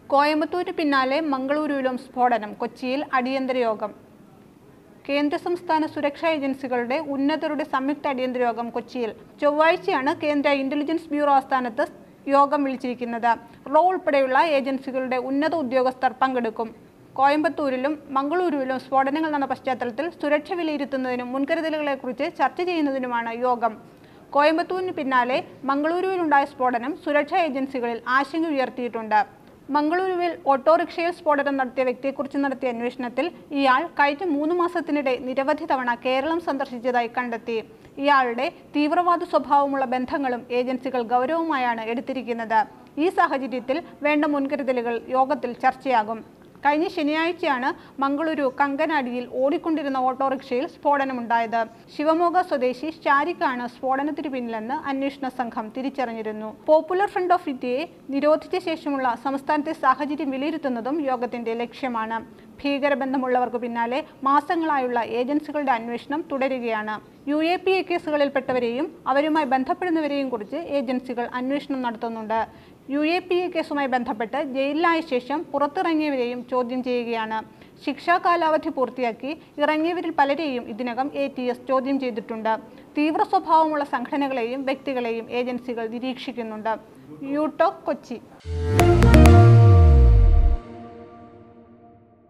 കോയമ്പത്തൂരിന് പിന്നാലെ മംഗളൂരുവിലും സ്ഫോടനം കൊച്ചിയിൽ അടിയന്തര യോഗം കേന്ദ്ര സംസ്ഥാന സുരക്ഷാ ഏജൻസികളുടെ ഉന്നതരുടെ സംയുക്ത അടിയന്തര യോഗം കൊച്ചിയിൽ ചൊവ്വാഴ്ചയാണ് കേന്ദ്ര ഇന്റലിജൻസ് ബ്യൂറോ ആസ്ഥാനത്ത് യോഗം വിളിച്ചിരിക്കുന്നത് റോ ഉൾപ്പെടെയുള്ള ഏജൻസികളുടെ ഉന്നത ഉദ്യോഗസ്ഥർ പങ്കെടുക്കും കോയമ്പത്തൂരിലും മംഗളൂരുവിലും സ്ഫോടനങ്ങൾ നടന്ന പശ്ചാത്തലത്തിൽ സുരക്ഷ വിലയിരുത്തുന്നതിനും മുൻകരുതലുകളെക്കുറിച്ച് ചർച്ച ചെയ്യുന്നതിനുമാണ് യോഗം കോയമ്പത്തൂരിന് പിന്നാലെ മംഗളൂരുവിലുണ്ടായ സ്ഫോടനം സുരക്ഷാ ഏജൻസികളിൽ ആശങ്ക ഉയർത്തിയിട്ടുണ്ട് മംഗളൂരുവിൽ ഓട്ടോറിക്ഷയിൽ സ്ഫോടനം നടത്തിയ വ്യക്തിയെക്കുറിച്ച് നടത്തിയ അന്വേഷണത്തിൽ ഇയാൾ കഴിഞ്ഞ മൂന്ന് മാസത്തിനിടെ നിരവധി തവണ കേരളം സന്ദർശിച്ചതായി കണ്ടെത്തി ഇയാളുടെ തീവ്രവാദ സ്വഭാവമുള്ള ബന്ധങ്ങളും ഏജൻസികൾ ഗൗരവമായാണ് എടുത്തിരിക്കുന്നത് ഈ സാഹചര്യത്തിൽ വേണ്ട മുൻകരുതലുകൾ യോഗത്തിൽ ചർച്ചയാകും കഴിഞ്ഞ ശനിയാഴ്ചയാണ് മംഗളൂരു കങ്കനാടിയിൽ ഓടിക്കൊണ്ടിരുന്ന ഓട്ടോറിക്ഷയിൽ സ്ഫോടനമുണ്ടായത് ശിവമോഗ സ്വദേശി ഷാരിഖാണ് സ്ഫോടനത്തിന് പിന്നിലെന്ന് അന്വേഷണ സംഘം തിരിച്ചറിഞ്ഞിരുന്നു പോപ്പുലർ ഫ്രണ്ട് ഓഫ് ഇന്ത്യയെ നിരോധിച്ച ശേഷമുള്ള സംസ്ഥാനത്തെ സാഹചര്യം വിലയിരുത്തുന്നതും യോഗത്തിന്റെ ലക്ഷ്യമാണ് ഭീകരബന്ധമുള്ളവർക്ക് പിന്നാലെ മാസങ്ങളായുള്ള ഏജൻസികളുടെ അന്വേഷണം തുടരുകയാണ് യു എ പി എ കേസുകളിൽപ്പെട്ടവരെയും അവരുമായി ബന്ധപ്പെടുന്നവരെയും കുറിച്ച് ഏജൻസികൾ അന്വേഷണം നടത്തുന്നുണ്ട് യു എ പി എ കേസുമായി ബന്ധപ്പെട്ട് ജയിലിലായ ശേഷം പുറത്തിറങ്ങിയവരെയും ചോദ്യം ചെയ്യുകയാണ് ശിക്ഷാ കാലാവധി പൂർത്തിയാക്കി ഇറങ്ങിയവരിൽ പലരെയും ഇതിനകം എ ടി എസ് ചോദ്യം ചെയ്തിട്ടുണ്ട് തീവ്ര സ്വഭാവമുള്ള സംഘടനകളെയും വ്യക്തികളെയും ഏജൻസികൾ നിരീക്ഷിക്കുന്നുണ്ട് യൂടോക് കൊച്ചി